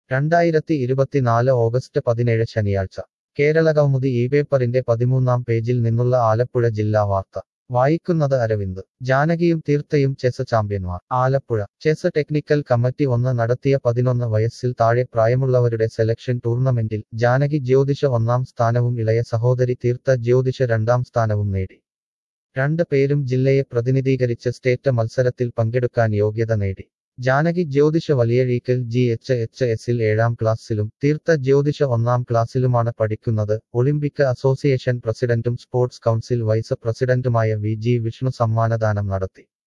രണ്ടായിരത്തി ഇരുപത്തിനാല് ഓഗസ്റ്റ് പതിനേഴ് ശനിയാഴ്ച കേരളകൗമുദി ഈ പേപ്പറിന്റെ പതിമൂന്നാം പേജിൽ നിന്നുള്ള ആലപ്പുഴ ജില്ലാ വാർത്ത വായിക്കുന്നത് അരവിന്ദ് ജാനകിയും തീർത്ഥയും ചെസ് ചാമ്പ്യന്മാർ ആലപ്പുഴ ചെസ് ടെക്നിക്കൽ കമ്മിറ്റി ഒന്ന് നടത്തിയ പതിനൊന്ന് വയസ്സിൽ താഴെ പ്രായമുള്ളവരുടെ സെലക്ഷൻ ടൂർണമെന്റിൽ ജാനകി ജ്യോതിഷ ഒന്നാം സ്ഥാനവും ഇളയ സഹോദരി തീർത്ഥ ജ്യോതിഷ രണ്ടാം സ്ഥാനവും നേടി രണ്ട് പേരും ജില്ലയെ പ്രതിനിധീകരിച്ച് സ്റ്റേറ്റ് മത്സരത്തിൽ പങ്കെടുക്കാൻ യോഗ്യത നേടി ജാനകി ജ്യോതിഷ വലിയഴീക്കൽ ജി എച്ച് എച്ച് എസിൽ ഏഴാം ക്ലാസ്സിലും തീർത്ഥ ജ്യോതിഷ ഒന്നാം ക്ലാസ്സിലുമാണ് പഠിക്കുന്നത് ഒളിമ്പിക് അസോസിയേഷൻ പ്രസിഡന്റും സ്പോർട്സ് കൗൺസിൽ വൈസ് പ്രസിഡന്റുമായ വി ജി വിഷ്ണു സമ്മാനദാനം നടത്തി